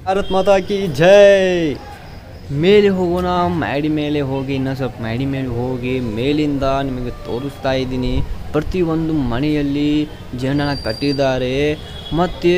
ಭಾರತ್ ಮಾತಾ ಕಿ ಜೈ ಮೇಲೆ ಹೋಗೋಣ ಮ್ಯಾಡಿ ಮೇಲೆ ಹೋಗಿ ಇನ್ನೂ ಸ್ವಲ್ಪ ಮ್ಯಾಡಿ ಮೇಲೆ ಹೋಗಿ ಮೇಲಿಂದ ನಿಮಗೆ ತೋರಿಸ್ತಾ ಇದ್ದೀನಿ ಪ್ರತಿಯೊಂದು ಮನೆಯಲ್ಲಿ ಜೇಡನ್ನ ಕಟ್ಟಿದ್ದಾರೆ ಮತ್ತು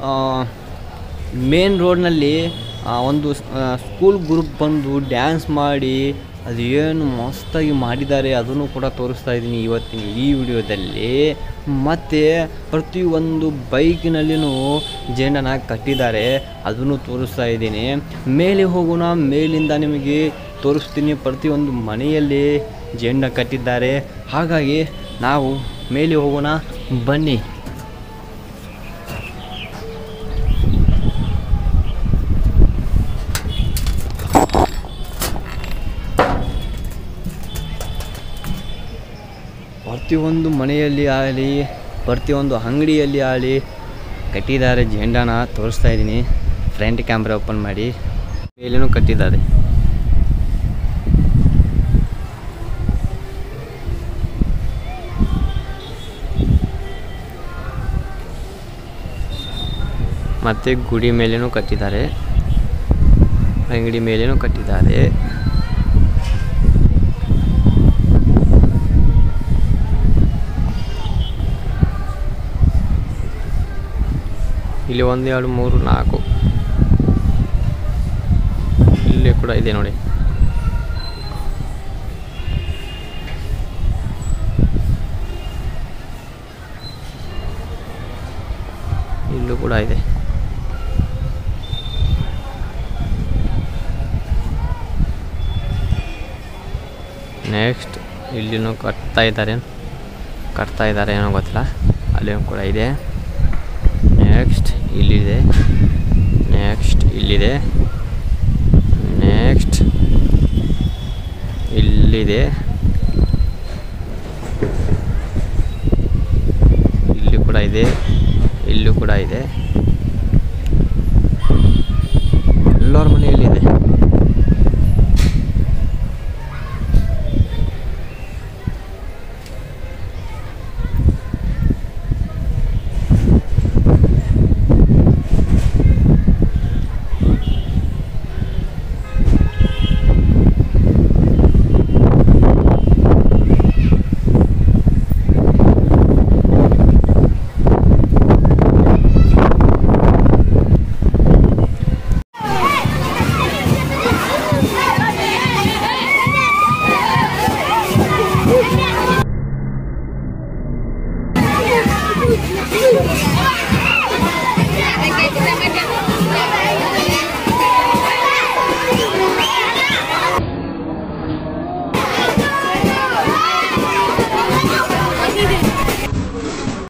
ಮೇನ್ ರೋಡ್ನಲ್ಲಿ ಒಂದು ಸ್ಕೂಲ್ ಗ್ರೂಪ್ ಬಂದು ಡ್ಯಾನ್ಸ್ ಮಾಡಿ ಅದು ಏನು ಮಸ್ತಾಗಿ ಮಾಡಿದ್ದಾರೆ ಅದನ್ನು ಕೂಡ ತೋರಿಸ್ತಾ ಇದ್ದೀನಿ ಇವತ್ತಿನ ಈ ವಿಡಿಯೋದಲ್ಲಿ ಮತ್ತು ಪ್ರತಿಯೊಂದು ಬೈಕಿನಲ್ಲಿನೂ ಜೇಂಡನ ಕಟ್ಟಿದ್ದಾರೆ ಅದನ್ನು ತೋರಿಸ್ತಾ ಇದ್ದೀನಿ ಮೇಲೆ ಹೋಗೋಣ ಮೇಲಿಂದ ನಿಮಗೆ ತೋರಿಸ್ತೀನಿ ಪ್ರತಿಯೊಂದು ಮನೆಯಲ್ಲಿ ಜೇಂಡ ಕಟ್ಟಿದ್ದಾರೆ ಹಾಗಾಗಿ ನಾವು ಮೇಲೆ ಹೋಗೋಣ ಬನ್ನಿ ಪ್ರತಿಯೊಂದು ಮನೆಯಲ್ಲಿ ಆಗಲಿ ಪ್ರತಿಯೊಂದು ಅಂಗಡಿಯಲ್ಲಿ ಆಗಲಿ ಕಟ್ಟಿದ್ದಾರೆ ಜೆಂಡಾನ ತೋರಿಸ್ತಾ ಇದ್ದೀನಿ ಫ್ರಂಟ್ ಕ್ಯಾಮ್ರಾ ಓಪನ್ ಮಾಡಿ ಮೇಲೇನೂ ಕಟ್ಟಿದ್ದಾರೆ ಮತ್ತು ಗುಡಿ ಮೇಲೇನೂ ಕಟ್ಟಿದ್ದಾರೆ ಅಂಗಡಿ ಮೇಲೇನೂ ಕಟ್ಟಿದ್ದಾರೆ ಇಲ್ಲಿ ಒಂದು ಎರಡು ಮೂರು ನಾಲ್ಕು ಇಲ್ಲಿ ಕೂಡ ಇದೆ ನೋಡಿ ಇಲ್ಲೂ ಕೂಡ ಇದೆ ನೆಕ್ಸ್ಟ್ ಇಲ್ಲಿನೂ ಕಟ್ತಾ ಇದ್ದಾರೆ ಕಟ್ತಾ ಇದ್ದಾರೆ ಏನೋ ಗೊತ್ತಿಲ್ಲ ಅಲ್ಲಿನೂ ಕೂಡ ಇದೆ ನೆಕ್ಸ್ಟ್ ಇಲ್ಲಿದೆ ನೆಕ್ಸ್ಟ್ ಇಲ್ಲಿದೆ ನೆಕ್ಸ್ಟ್ ಇಲ್ಲಿದೆ ಇಲ್ಲಿ ಕೂಡ ಇದೆ ಇಲ್ಲೂ ಕೂಡ ಇದೆ ಎಲ್ಲರ ಮನೆಯಲ್ಲಿದೆ